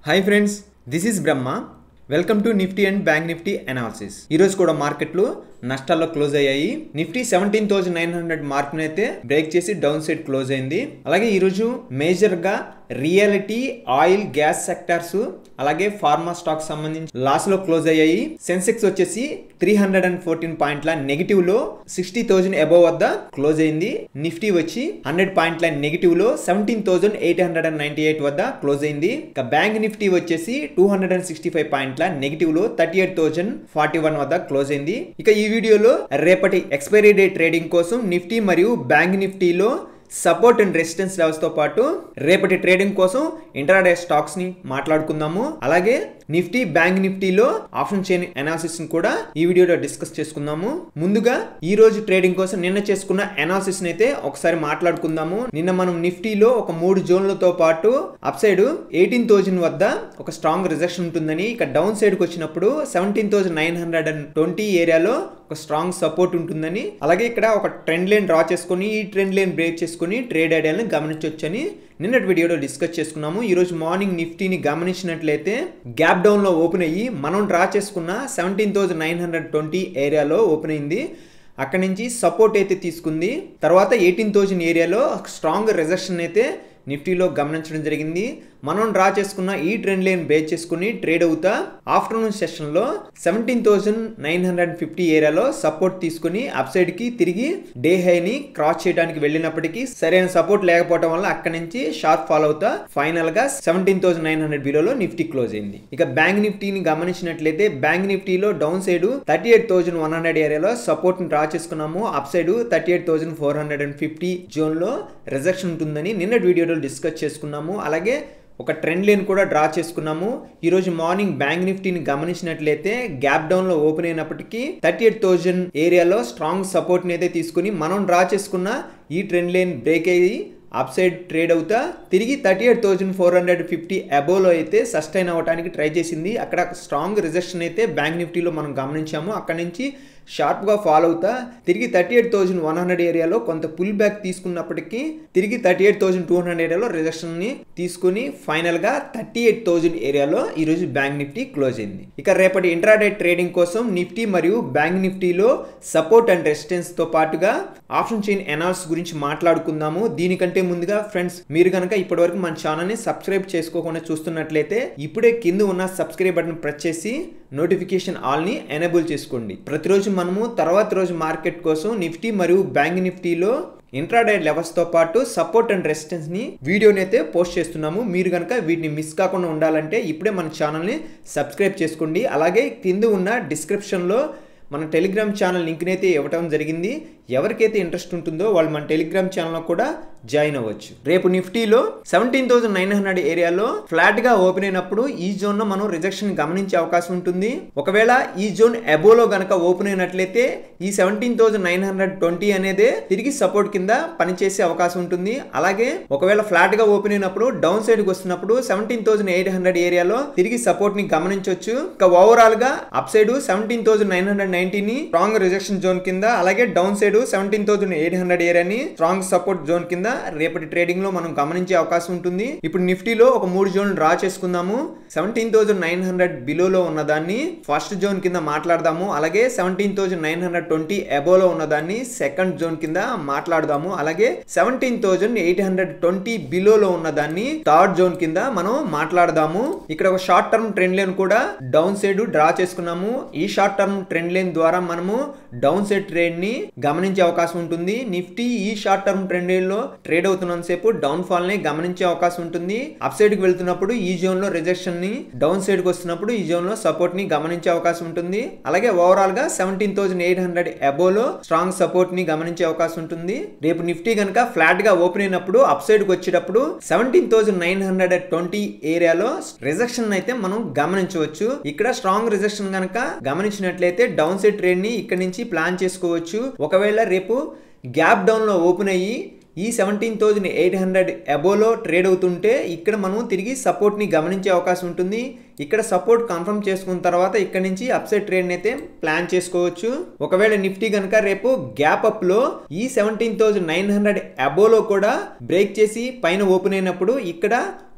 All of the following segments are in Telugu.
hi friends this is Brahma welcome to Nifty and bank Nifty analysis ఈరోజు కూడా మార్కెట్లు నష్టాల్లో క్లోజ్ అయ్యాయి Nifty seventeen thousand nine hundred mark అయితే బ్రేక్ చేసి డౌన్ సైడ్ క్లోజ్ అయింది అలాగే ఈరోజు మేజర్గా రియాలిటీ ఆయిల్ గ్యాస్ సెక్టార్స్ అలాగే ఫార్మా స్టాక్ సంబంధించి లాస్ లో క్లోజ్ అయ్యాయి సెన్సెక్స్ వచ్చేసి త్రీ హండ్రెడ్ అండ్ ఫోర్టీన్ పాయింట్ల నెగిటివ్ లో సిక్స్టీ థౌసండ్ అబోవ్ వద్ద క్లోజ్ అయింది నిఫ్టీ వచ్చి హండ్రెడ్ పాయింట్ల నెగిటివ్ లో seventeen thousand eight hundred and ninety eight వద్ద క్లోజ్ అయింది ఇక బ్యాంక్ నిఫ్టీ వచ్చేసి two hundred and sixty five పాయింట్ల నెగిటివ్ లో thirty eight thousand forty one వద్ద క్లోజ్ అయింది ఇక ఈ వీడియోలో రేపటి ఎక్స్పైరీ డే ట్రేడింగ్ కోసం నిఫ్టీ మరియు బ్యాంక్ నిఫ్టీలో సపోర్ట్ అండ్ రెసిస్టెన్స్ లెవెల్స్ తో పాటు రేపటి ట్రేడింగ్ కోసం ఇంటరాడే స్టాక్స్ ని మాట్లాడుకుందాము అలాగే నిఫ్టీ బ్యాంక్ నిఫ్టీలో ఆప్షన్ చైన్ అనాలిసిస్ ని కూడా ఈ వీడియోలో డిస్కస్ చేసుకుందాము ముందుగా ఈ రోజు ట్రేడింగ్ కోసం నిన్న చేసుకున్న అనాలిసిస్ ని అయితే ఒకసారి మాట్లాడుకుందాము నిన్న మనం నిఫ్టీలో ఒక మూడు జోన్లతో పాటు అప్ సైడ్ ఎయిటీన్ థౌజండ్ వద్ద ఒక స్ట్రాంగ్ రిజెక్షన్ ఉంటుందని ఇక డౌన్ సైడ్ కి వచ్చినప్పుడు seventeen thousand nine hundred and twenty ఏరియాలో ఒక స్ట్రాంగ్ సపోర్ట్ ఉంటుందని అలాగే ఇక్కడ ఒక ట్రెండ్ లైన్ డ్రా చేసుకుని ఈ ట్రెండ్ లైన్ బ్రేక్ చేసుకుని ట్రేడ్ ఐడియాలను గమనించవచ్చని నిన్నటి వీడియోలో డిస్కస్ చేసుకున్నాము ఈరోజు మార్నింగ్ నిఫ్టీని గమనించినట్లయితే గ్యాప్ డౌన్లో ఓపెన్ అయ్యి మనం డ్రా చేసుకున్న seventeen thousand nine hundred twenty ఏరియాలో ఓపెన్ అయింది అక్కడి నుంచి సపోర్ట్ అయితే తీసుకుంది తర్వాత ఎయిటీన్ థౌజండ్ ఏరియాలో స్ట్రాంగ్ రిజెక్షన్ అయితే నిఫ్టీలో గమనించడం జరిగింది మనం డ్రా చేసుకున్న ఈ ట్రెండ్ లైన్ బేస్ చేసుకుని ట్రేడ్ అవుతా ఆఫ్టర్నూన్ సెషన్లో seventeen thousand nine hundred fifty ఏరియాలో సపోర్ట్ తీసుకుని అప్ సైడ్కి తిరిగి డే హైని క్రాస్ చేయడానికి వెళ్ళినప్పటికీ సరైన సపోర్ట్ లేకపోవడం వల్ల అక్కడి నుంచి షార్ప్ ఫాలో అవుతా ఫైనల్ గా సెవెంటీన్ థౌసండ్ నైన్ హండ్రెడ్ బిలోలో నిఫ్టీ క్లోజ్ అయింది ఇక బ్యాంక్ నిఫ్టీని గమనించినట్లయితే బ్యాంక్ నిఫ్టీలో down side thirty eight thousand one hundred ఏరియాలో సపోర్ట్ ని డ్రా చేసుకున్నాము up side thirty eight thousand four hundred and fifty zone లో రిజెక్షన్ ఉంటుందని నిన్నటి వీడియోలో డిస్కస్ చేసుకున్నాము అలాగే ఒక ట్రెండ్ లైన్ కూడా డ్రా చేసుకున్నాము ఈరోజు మార్నింగ్ బ్యాంక్ నిఫ్టీని గమనించినట్లయితే గ్యాప్ డౌన్ లో ఓపెన్ అయినప్పటికీ థర్టీ ఎయిట్ థౌజండ్ ఏరియాలో స్ట్రాంగ్ సపోర్ట్ని అయితే తీసుకుని మనం డ్రా చేసుకున్న ఈ ట్రెండ్ లైన్ బ్రేక్ అయ్యి అప్ సైడ్ ట్రేడ్ అవుతా తిరిగి thirty eight thousand four hundred fifty అబోవ్లో అయితే సస్టైన్ అవ్వడానికి ట్రై చేసింది అక్కడ స్ట్రాంగ్ రిజెక్షన్ అయితే బ్యాంక్ నిఫ్టీలో మనం గమనించాము అక్కడ నుంచి షార్ప్గా ఫాలో అవుతా తిరిగి thirty eight thousand one hundred ఏరియాలో కొంత పుల్ బ్యాక్ తీసుకున్నప్పటికీ తిరిగి thirty eight thousand two hundred ఏరియాలో రిజెక్షన్ని తీసుకుని ఫైనల్గా థర్టీ ఎయిట్ థౌజండ్ ఏరియాలో ఈరోజు బ్యాంక్ నిఫ్టీ క్లోజ్ అయింది ఇక రేపటి ఇంట్రాడే ట్రేడింగ్ కోసం నిఫ్టీ మరియు బ్యాంక్ నిఫ్టీలో సపోర్ట్ అండ్ రెసిస్టెన్స్తో పాటుగా ఆప్షన్ చైన్ అనాలిసిస్ గురించి మాట్లాడుకుందాము దీనికంటే ముందుగా ఫ్రెండ్స్ మీరు కనుక ఇప్పటివరకు మన ఛానల్ని సబ్స్క్రైబ్ చేసుకోకుండా చూస్తున్నట్లయితే ఇప్పుడే కింద ఉన్న సబ్స్క్రైబ్ బటన్ ప్రెస్ చేసి నోటిఫికేషన్ ఆల్ని ఎనేబుల్ చేసుకోండి ప్రతిరోజు మనము తర్వాత రోజు మార్కెట్ కోసం నిఫ్టీ మరియు బ్యాంక్ నిఫ్టీలో ఇంట్రాడే లెవెల్స్తో పాటు సపోర్ట్ అండ్ రెసిస్టెన్స్ని వీడియోని అయితే పోస్ట్ చేస్తున్నాము మీరు కనుక వీటిని మిస్ కాకుండా ఉండాలంటే ఇప్పుడే మన ఛానల్ని సబ్స్క్రైబ్ చేసుకోండి అలాగే కింద ఉన్న డిస్క్రిప్షన్లో మన టెలిగ్రామ్ ఛానల్ లింక్ని అయితే ఇవ్వటం జరిగింది ఎవరికైతే ఇంట్రెస్ట్ ఉంటుందో వాళ్ళు మన టెలిగ్రామ్ ఛానల్లో కూడా జాయిన్ అవ్వచ్చు రేపు నిఫ్టీలో సెవెంటీన్ థౌసండ్ నైన్ హండ్రెడ్ ఏరియాలో ఫ్లాట్ గా ఓపెన్ అయినప్పుడు ఈ జోన్ లో మనం రిజెక్షన్ గమనించే అవకాశం ఉంటుంది ఒకవేళ ఈ జోన్ అబోలో గనక ఓపెన్ అయినట్లయితే ఈ seventeen thousand nine hundred twenty అనేదే తిరిగి సపోర్ట్ కింద పనిచేసే అవకాశం ఉంటుంది అలాగే ఒకవేళ ఫ్లాట్ గా ఓపెన్ అయినప్పుడు డౌన్ సైడ్ కి వస్తున్నప్పుడు సెవెంటీన్ థౌసండ్ ఎయిట్ హండ్రెడ్ ఏరియాలో తిరిగి సపోర్ట్ ని గమనించవచ్చు ఇక ఓవరాల్ గా up side seventeen thousand nine hundred నైన్టీని స్ట్రాంగ్ రిజెక్షన్ జోన్ కింద అలాగే down side seventeen thousand eight hundred ఏరియాని స్ట్రాంగ్ సపోర్ట్ జోన్ కింద రేపటి ట్రేడింగ్ లో మనం గమనించే అవకాశం ఉంటుంది ఇప్పుడు నిఫ్టీలో ఒక మూడు జోన్ డ్రా చేసుకుందాము సెవెంటీన్ థౌసండ్ నైన్ హండ్రెడ్ బిలోలో ఉన్న దాన్ని ఫస్ట్ జోన్ కింద మాట్లాడదాము అలాగే seventeen thousand nine hundred twenty అబోలో ఉన్న దాన్ని సెకండ్ జోన్ కింద మాట్లాడదాము అలాగే seventeen thousand eight hundred twenty బిలోలో ఉన్న దాన్ని థర్డ్ జోన్ కింద మనం మాట్లాడదాము ఇక్కడ ఒక షార్ట్ టర్మ్ ట్రెండ్ లైన్ కూడా డౌన్ సైడ్ డ్రా చేసుకున్నాము ఈ షార్ట్ టర్మ్ ట్రెండ్ లైన్ ద్వారా మనము డౌన్ సైడ్ ట్రేడ్ ని గమనించే అవకాశం ఉంటుంది నిఫ్టీ ఈ షార్ట్ టర్మ్ ట్రెండ్ లైన్ లో ట్రేడ్ అవుతున్నంతసేపు డౌన్ ఫాల్ ని గమనించే అవకాశం ఉంటుంది అప్ సైడ్ కి వెళ్తున్నప్పుడు ఈ జోన్ లో రిజెక్షన్ ని డౌన్ సైడ్ కి వస్తున్నప్పుడు ఈ జోన్ లో సపోర్ట్ ని గమనించే అవకాశం ఉంటుంది అలాగే ఓవరాల్ గా సెవెంటీన్ థౌసండ్ ఎయిట్ హండ్రెడ్ అబోలో స్ట్రాంగ్ సపోర్ట్ ని గమనించే అవకాశం ఉంటుంది రేపు నిఫ్టీ కనుక ఫ్లాట్ గా ఓపెన్ అయినప్పుడు అప్ సైడ్ కి వచ్చేటప్పుడు seventeen thousand nine hundred twenty ఏరియాలో రిజెక్షన్ అయితే మనం గమనించవచ్చు ఇక్కడ స్ట్రాంగ్ రిజెక్షన్ కనుక గమనించినట్లయితే డౌన్ సైడ్ ట్రేడ్ ని ఇక్కడ నుంచి ప్లాన్ చేసుకోవచ్చు ఒకవేళ రేపు గ్యాప్ డౌన్ లో ఓపెన్ అయ్యి ఈ సెవెంటీన్ థౌజండ్ ఎయిట్ హండ్రెడ్ అబోలో ట్రేడ్ అవుతుంటే ఇక్కడ మనం తిరిగి సపోర్ట్ని గమనించే అవకాశం ఉంటుంది ఇక్కడ సపోర్ట్ కన్ఫర్మ్ చేసుకున్న తర్వాత ఇక్కడ నుంచి అప్సైడ్ ట్రేడ్ అయితే ప్లాన్ చేసుకోవచ్చు ఒకవేళ నిఫ్టీ కనుక రేపు గ్యాప్ అప్ లో ఈ సెవెంటీన్ థౌజండ్ నైన్ హండ్రెడ్ అబోలో కూడా బ్రేక్ చేసి పైన ఓపెన్ అయినప్పుడు ఇక్కడ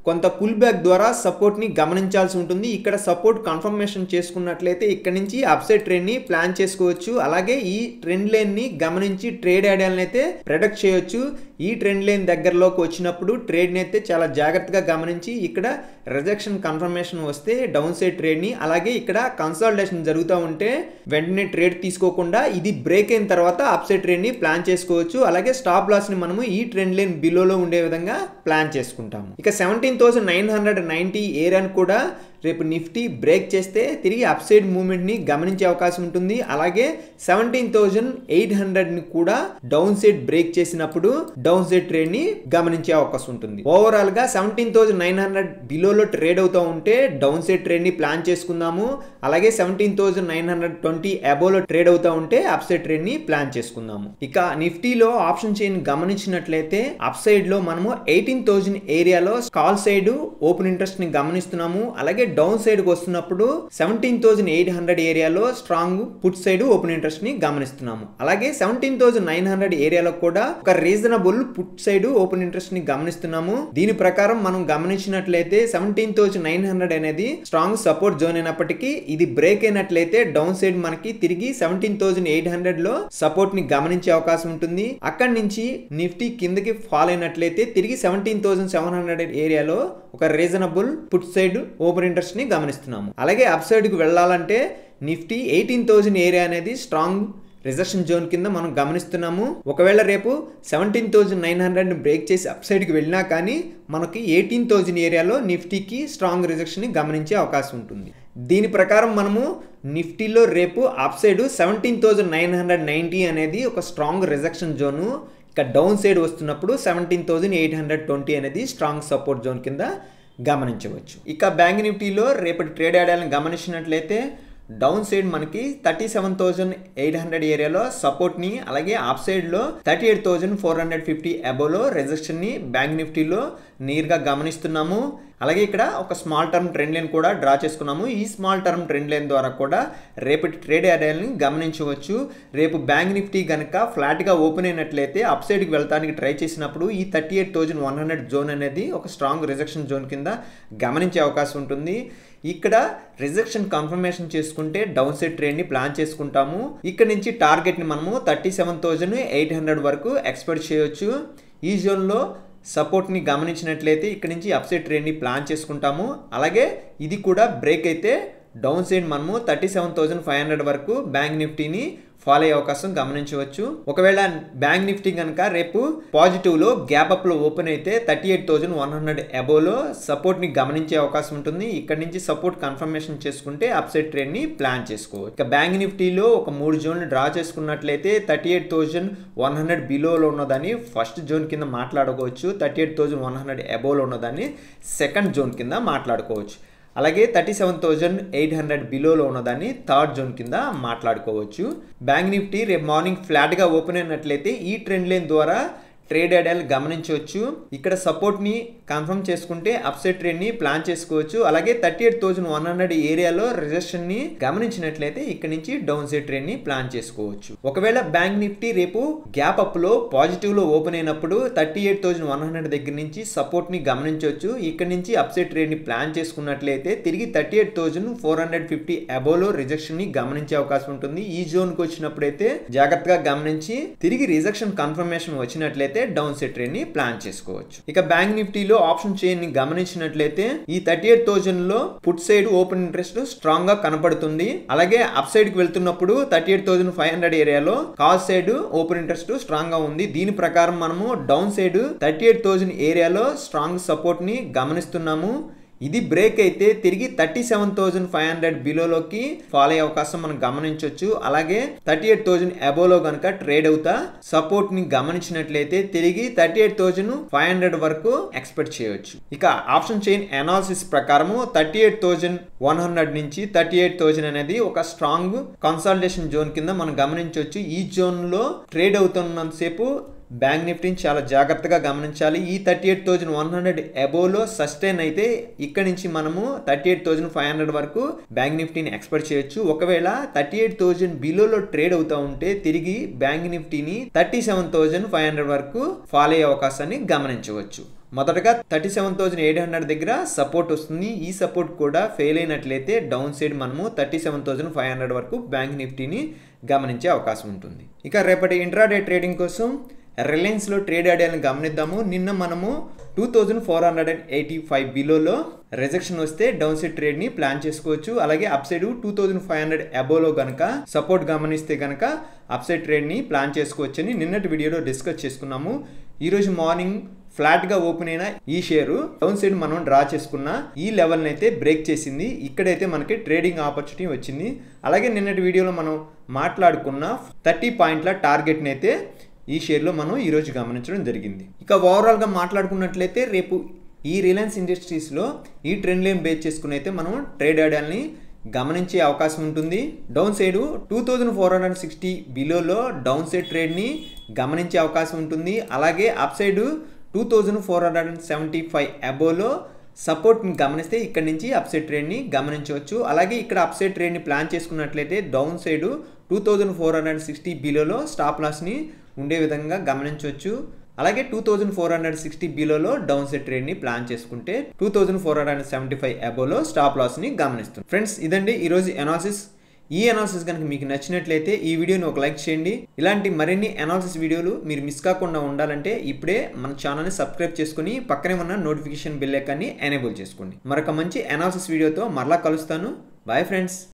కొంత పుల్ బ్యాక్ ద్వారా సపోర్ట్ ని గమనించాల్సి ఉంటుంది ఇక్కడ సపోర్ట్ కన్ఫర్మేషన్ చేసుకున్నట్లయితే ఇక్కడ నుంచి అప్సైడ్ ట్రెండ్ ని ప్లాన్ చేసుకోవచ్చు అలాగే ఈ ట్రెండ్ లైన్ ని గమనించి ట్రేడ్ ఐడియాలను అయితే ప్రొడక్ట్ చేయొచ్చు ఈ ట్రెండ్ లైన్ దగ్గరలోకి వచ్చినప్పుడు ట్రేడ్ని అయితే చాలా జాగ్రత్తగా గమనించి ఇక్కడ రిజెక్షన్ కన్ఫర్మేషన్ వస్తే డౌన్ సైడ్ ట్రేడ్ని అలాగే ఇక్కడ కన్సాలిడేషన్ జరుగుతూ ఉంటే వెంటనే ట్రేడ్ తీసుకోకుండా ఇది బ్రేక్ అయిన తర్వాత అప్ సైడ్ ట్రేడ్ని ప్లాన్ చేసుకోవచ్చు అలాగే స్టాప్ లాస్ని మనము ఈ ట్రెండ్ లైన్ బిలోలో ఉండే విధంగా ప్లాన్ చేసుకుంటాము ఇక seventeen thousand nine hundred ninety ఏరియాని కూడా రేపు నిఫ్టీ బ్రేక్ చేస్తే తిరిగి అప్ సైడ్ మూవ్మెంట్ని గమనించే అవకాశం ఉంటుంది అలాగే సెవెంటీన్ థౌజండ్ ఎయిట్ హండ్రెడ్ని కూడా డౌన్ సైడ్ బ్రేక్ చేసినప్పుడు డౌన్ సైడ్ ట్రేడ్ని గమనించే అవకాశం ఉంటుంది ఓవరాల్గా సెవెంటీన్ థౌజండ్ నైన్ హండ్రెడ్ బిలోలో ట్రేడ్ అవుతూ ఉంటే డౌన్ సైడ్ ట్రేడ్ని ప్లాన్ చేసుకుందాము అలాగే seventeen thousand nine hundred twenty అబోలో ట్రేడ్ అవుతూ ఉంటే అప్ సైడ్ ట్రేడ్ని ప్లాన్ చేసుకుందాము ఇక నిఫ్టీలో ఆప్షన్ చైన్ గమనించినట్లయితే అప్ సైడ్ లో మనము ఎయిటీన్ థౌజండ్ ఏరియాలో కాల్ సైడ్ ఓపెన్ ఇంట్రెస్ట్ ని గమనిస్తున్నాము అలాగే డౌన్ సైడ్ కి వస్తున్నప్పుడు సెవెంటీన్ థౌసండ్ ఎయిట్ హండ్రెడ్ ఏరియాలో strong put side open interest ని గమనిస్తున్నాము అలాగే సెవెంటీన్ థౌసండ్ నైన్ హండ్రెడ్ ఏరియాలో కూడా ఒక reasonable put side open interest ని గమనిస్తున్నాము దీని ప్రకారం మనం గమనించినట్లయితే సెవెంటీన్ థౌసండ్ నైన్ హండ్రెడ్ అనేది స్ట్రాంగ్ సపోర్ట్ జోన్ అయినప్పటికీ ఇది బ్రేక్ అయినట్లయితే డౌన్ సైడ్ మనకి తిరిగి సెవెంటీన్ థౌసండ్ ఎయిట్ హండ్రెడ్ లో సపోర్ట్ ని గమనించే అవకాశం ఉంటుంది అక్కడి నుంచి నిఫ్టీ కిందకి ఫాల్ అయినట్లయితే తిరిగి సెవెంటీన్ థౌసండ్ సెవెన్ హండ్రెడ్ ఏరియాలో ఒక reasonable put side open interest ని గమనిస్తున్నాము అలాగే అప్ సైడ్ కి వెళ్ళాలంటే నిఫ్టీ ఎయిటీన్ థౌసండ్ ఏరియా అనేది స్ట్రాంగ్ రిజర్షన్ జోన్ కింద మనం గమనిస్తున్నాము ఒకవేళ రేపు seventeen thousand nine hundred break చేసి అప్ సైడ్కి వెళ్ళినా కానీ మనకి ఎయిటీన్ థౌజండ్ ఏరియాలో నిఫ్టీకి స్ట్రాంగ్ రిజెక్షన్ని గమనించే అవకాశం ఉంటుంది దీని ప్రకారం మనము నిఫ్టీలో రేపు up side seventeen thousand nine hundred ninety అనేది ఒక స్ట్రాంగ్ రిజెక్షన్ జోను ఇక డౌన్ సైడ్ వస్తున్నప్పుడు seventeen thousand eight hundred twenty అనేది స్ట్రాంగ్ సపోర్ట్ జోన్ కింద గమనించవచ్చు ఇక బ్యాంక్ నిఫ్టీలో రేపటి ట్రేడ్ ఆడాలని గమనించినట్లయితే డౌన్ సైడ్ మనకి thirty seven thousand eight hundred ఏరియాలో సపోర్ట్ని అలాగే అప్ సైడ్లో thirty eight thousand four hundred fifty అబోలో రెజెక్షన్ని బ్యాంక్ నిఫ్టీలో నీర్గా గమనిస్తున్నాము అలాగే ఇక్కడ ఒక స్మాల్ టర్మ్ ట్రెండ్ లైన్ కూడా డ్రా చేసుకున్నాము ఈ స్మాల్ టర్మ్ ట్రెండ్ లైన్ ద్వారా కూడా రేపటి ట్రేడ్ ఏరియాని గమనించవచ్చు రేపు బ్యాంక్ నిఫ్టీ కనుక ఫ్లాట్గా ఓపెన్ అయినట్లయితే అప్ సైడ్కి వెళ్తానికి ట్రై చేసినప్పుడు ఈ thirty eight thousand one hundred zone అనేది ఒక స్ట్రాంగ్ రిజెక్షన్ జోన్ కింద గమనించే అవకాశం ఉంటుంది ఇక్కడ రిజెక్షన్ కన్ఫర్మేషన్ చేసుకుంటే డౌన్ సైడ్ ట్రేడ్ని ప్లాన్ చేసుకుంటాము ఇక్కడ నుంచి టార్గెట్ని మనము thirty seven thousand eight hundred వరకు ఎక్స్పెక్ట్ చేయొచ్చు ఈ జోన్లో సపోర్ట్ని గమనించినట్లయితే ఇక్కడ నుంచి అప్ సైడ్ ట్రేడ్ని ప్లాన్ చేసుకుంటాము అలాగే ఇది కూడా బ్రేక్ అయితే డౌన్ సైడ్ మనము thirty seven thousand five hundred వరకు బ్యాంక్ నిఫ్టీని ఫాలో అయ్యే అవకాశం గమనించవచ్చు ఒకవేళ బ్యాంక్ నిఫ్టీ కనుక రేపు పాజిటివ్లో గ్యాప్ అప్లో ఓపెన్ అయితే thirty eight thousand one hundred అబోలో సపోర్ట్ని గమనించే అవకాశం ఉంటుంది ఇక్కడ నుంచి సపోర్ట్ కన్ఫర్మేషన్ చేసుకుంటే అప్సైడ్ ట్రేడ్ని ప్లాన్ చేసుకోవచ్చు ఇక బ్యాంక్ నిఫ్టీలో ఒక మూడు జోన్లు డ్రా చేసుకున్నట్లయితే thirty eight thousand one hundred బిలోలో ఉన్నదాన్ని ఫస్ట్ జోన్ కింద మాట్లాడుకోవచ్చు thirty eight thousand one hundred అబోలో ఉన్నదాన్ని సెకండ్ జోన్ కింద మాట్లాడుకోవచ్చు అలాగే thirty seven thousand eight hundred బిలోలో ఉన్నదాన్ని థర్డ్ జోన్ కింద మాట్లాడుకోవచ్చు బ్యాంక్ నిఫ్టీ రేపు మార్నింగ్ ఫ్లాట్గా ఓపెన్ అయినట్లయితే ఈ ట్రెండ్ లైన్ ద్వారా ట్రేడ్ ఐడియాలు గమనించవచ్చు ఇక్కడ సపోర్ట్ని కన్ఫర్మ్ చేసుకుంటే అప్సైడ్ ట్రేడ్ని ప్లాన్ చేసుకోవచ్చు అలాగే thirty eight thousand one hundred ఏరియాలో రిజెక్షన్ని గమనించినట్లయితే ఇక్కడ నుంచి డౌన్ సైడ్ ట్రేడ్ని ప్లాన్ చేసుకోవచ్చు ఒకవేళ బ్యాంక్ నిఫ్టీ రేపు గ్యాప్ అప్లో పాజిటివ్లో ఓపెన్ అయినప్పుడు thirty eight thousand one hundred దగ్గర నుంచి సపోర్ట్ని గమనించవచ్చు ఇక్కడ నుంచి అప్సైడ్ ట్రేడ్ని ప్లాన్ చేసుకున్నట్లయితే తిరిగి thirty eight thousand four hundred fifty అబోలో రిజెక్షన్ని గమనించే అవకాశం ఉంటుంది ఈ జోన్కి వచ్చినప్పుడైతే జాగ్రత్తగా గమనించి తిరిగి రిజెక్షన్ కన్ఫర్మేషన్ వచ్చినట్లయితే అయితే డౌన్ సెట్ ట్రేడ్ ని ప్లాన్ చేసుకోవచ్చు ఇక బ్యాంక్ నిఫ్టీలో ఆప్షన్ చైన్ ని గమనించినట్లయితే ఈ థర్టీ ఎయిట్ థౌజండ్ లో put side open interest strong గా కనపడుతుంది అలాగే అప్ సైడ్ కి వెళ్తున్నప్పుడు thirty eight thousand five hundred ఏరియాలో call side open interest strong గా ఉంది దీని ప్రకారం మనము down side thirty eight thousand ఏరియాలో స్ట్రాంగ్ సపోర్ట్ ని గమనిస్తున్నాము ఇది బ్రేక్ అయితే తిరిగి thirty seven thousand five hundred బిలోలోకి follow అయ్యే అవకాశం మనం గమనించవచ్చు అలాగే థర్టీ ఎయిట్ థౌజండ్ అబోలో కనుక ట్రేడ్ అవుతా సపోర్ట్ ని గమనించినట్లయితే తిరిగి thirty eight thousand five hundred వరకు ఎక్స్పెక్ట్ చేయవచ్చు ఇక ఆప్షన్ చైన్ అనాలిసిస్ ప్రకారము thirty eight thousand one hundred నుంచి థర్టీ ఎయిట్ థౌజండ్ అనేది ఒక స్ట్రాంగ్ కన్సల్టేషన్ జోన్ కింద మనం గమనించవచ్చు ఈ జోన్ లో ట్రేడ్ అవుతున్నంతసేపు బ్యాంక్ నిఫ్టీని చాలా జాగ్రత్తగా గమనించాలి ఈ thirty eight thousand one hundred అబోలో సస్టైన్ అయితే ఇక్కడ నుంచి మనము thirty eight thousand five hundred వరకు బ్యాంక్ నిఫ్టీని ఎక్స్పెక్ట్ చేయొచ్చు ఒకవేళ థర్టీ ఎయిట్ థౌజండ్ బిలోలో ట్రేడ్ అవుతూ ఉంటే తిరిగి బ్యాంక్ నిఫ్టీని thirty seven thousand five hundred వరకు ఫాలో అయ్యే అవకాశాన్ని గమనించవచ్చు మొదటగా thirty seven thousand eight hundred దగ్గర సపోర్ట్ వస్తుంది ఈ సపోర్ట్ కూడా ఫెయిల్ అయినట్లయితే డౌన్ సైడ్ మనము thirty seven thousand five hundred వరకు బ్యాంక్ నిఫ్టీని గమనించే అవకాశం ఉంటుంది ఇక రేపటి ఇంట్రాడే ట్రేడింగ్ కోసం రిలయన్స్లో ట్రేడ్ ఆడాలని గమనిద్దాము నిన్న మనము two thousand four hundred and eighty five బిలోలో రిజెక్షన్ వస్తే డౌన్ సైడ్ ట్రేడ్ని ప్లాన్ చేసుకోవచ్చు అలాగే up side two thousand five hundred అబోలో కనుక సపోర్ట్ గమనిస్తే కనుక అప్ సైడ్ ట్రేడ్ని ప్లాన్ చేసుకోవచ్చు అని నిన్నటి వీడియోలో డిస్కస్ చేసుకున్నాము ఈరోజు మార్నింగ్ ఫ్లాట్గా ఓపెన్ అయిన ఈ షేరు డౌన్ సైడ్ మనం డ్రా చేసుకున్న ఈ లెవెల్ని అయితే బ్రేక్ చేసింది ఇక్కడైతే మనకి ట్రేడింగ్ ఆపర్చునిటీ వచ్చింది అలాగే నిన్నటి వీడియోలో మనం మాట్లాడుకున్న థర్టీ పాయింట్ల టార్గెట్ని అయితే ఈ షేర్లో మనం ఈరోజు గమనించడం జరిగింది ఇక ఓవరాల్గా మాట్లాడుకున్నట్లయితే రేపు ఈ రిలయన్స్ ఇండస్ట్రీస్లో ఈ ట్రెండ్ లైన్ బేస్ చేసుకుని అయితే మనం ట్రేడ్ ఆడాలని గమనించే అవకాశం ఉంటుంది down side two thousand four hundred sixty బిలోలో డౌన్ సైడ్ ట్రేడ్ని గమనించే అవకాశం ఉంటుంది అలాగే up side two thousand four hundred and seventy five అబోలో సపోర్ట్ని గమనిస్తే ఇక్కడ నుంచి అప్ సైడ్ ట్రేడ్ని గమనించవచ్చు అలాగే ఇక్కడ అప్ సైడ్ ట్రేడ్ని ప్లాన్ చేసుకున్నట్లయితే down side two thousand four hundred sixty బిలోలో స్టాప్ లాస్ని ఉండే విధంగా గమనించవచ్చు అలాగే two thousand four hundred sixty బిలోలో డౌన్ సెట్ ట్రేడ్ని ప్లాన్ చేసుకుంటే two thousand four hundred seventy five అబోలో స్టాప్ లాస్ని గమనిస్తుంది ఫ్రెండ్స్ ఇదండి ఈరోజు అనాలిసిస్ ఈ అనాలిసిస్ కనుక మీకు నచ్చినట్లయితే ఈ వీడియోని ఒక లైక్ చేయండి ఇలాంటి మరిన్ని అనాలిసిస్ వీడియోలు మీరు మిస్ కాకుండా ఉండాలంటే ఇప్పుడే మన ఛానల్ని సబ్స్క్రైబ్ చేసుకుని పక్కనే ఉన్న నోటిఫికేషన్ బిల్ ఎక్కని ఎనేబుల్ చేసుకోండి మరొక మంచి అనాలిసిస్ వీడియోతో మరలా కలుస్తాను బాయ్ ఫ్రెండ్స్